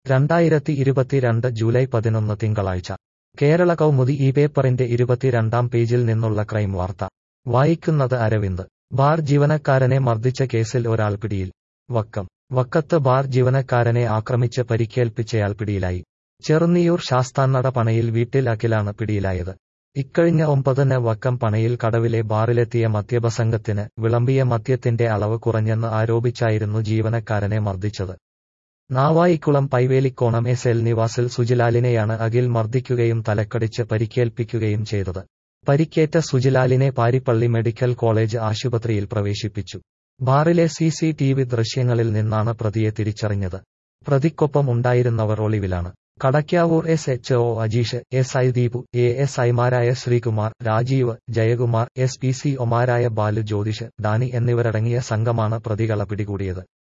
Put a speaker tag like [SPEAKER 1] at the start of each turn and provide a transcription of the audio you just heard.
[SPEAKER 1] രണ്ടായിരത്തി ഇരുപത്തിരണ്ട് ജൂലൈ പതിനൊന്ന് തിങ്കളാഴ്ച കേരള കൗമുദി ഈ പേപ്പറിന്റെ ഇരുപത്തിരണ്ടാം പേജിൽ നിന്നുള്ള ക്രൈം വാർത്ത വായിക്കുന്നത് അരവിന്ദ് ബാർ ജീവനക്കാരനെ മർദ്ദിച്ച കേസിൽ ഒരാൾ പിടിയിൽ വക്കം വക്കത്ത് ബാർ ജീവനക്കാരനെ ആക്രമിച്ച് പരിക്കേൽപ്പിച്ചയാൾ പിടിയിലായി ചെറുന്നിയൂർ ശാസ്താന്നട പണയിൽ വീട്ടിൽ അഖിലാണ് പിടിയിലായത് ഇക്കഴിഞ്ഞ ഒമ്പതിന് വക്കം പണയിൽ കടവിലെ ബാറിലെത്തിയ മദ്യപസംഘത്തിന് വിളമ്പിയ മദ്യത്തിന്റെ അളവ് കുറഞ്ഞെന്ന് ആരോപിച്ചായിരുന്നു ജീവനക്കാരനെ മർദ്ദിച്ചത് നാവായിക്കുളം പൈവേലിക്കോണം എസ് എൽ നിവാസിൽ സുജിലാലിനെയാണ് അഖിൽ മർദ്ദിക്കുകയും തലക്കടിച്ച് പരിക്കേൽപ്പിക്കുകയും ചെയ്തത് പരിക്കേറ്റ സുജിലാലിനെ പാരിപ്പള്ളി മെഡിക്കൽ കോളേജ് ആശുപത്രിയിൽ പ്രവേശിപ്പിച്ചു ബാറിലെ സി സി ടി വി ദൃശ്യങ്ങളിൽ നിന്നാണ് പ്രതിയെ തിരിച്ചറിഞ്ഞത് പ്രതിക്കൊപ്പം ഉണ്ടായിരുന്നവർ ഒളിവിലാണ് Kadakkavoor S H O Ajeesh S I Deepu A S ഐമാരായ Sreekumar Rajeev Jayakumar S P C ഒമാരായ ബാലു ജ്യോതിഷ് ഡാനി എന്നിവരടങ്ങിയ സംഘമാണ് പ്രതികളെ പിടികൂടിയത്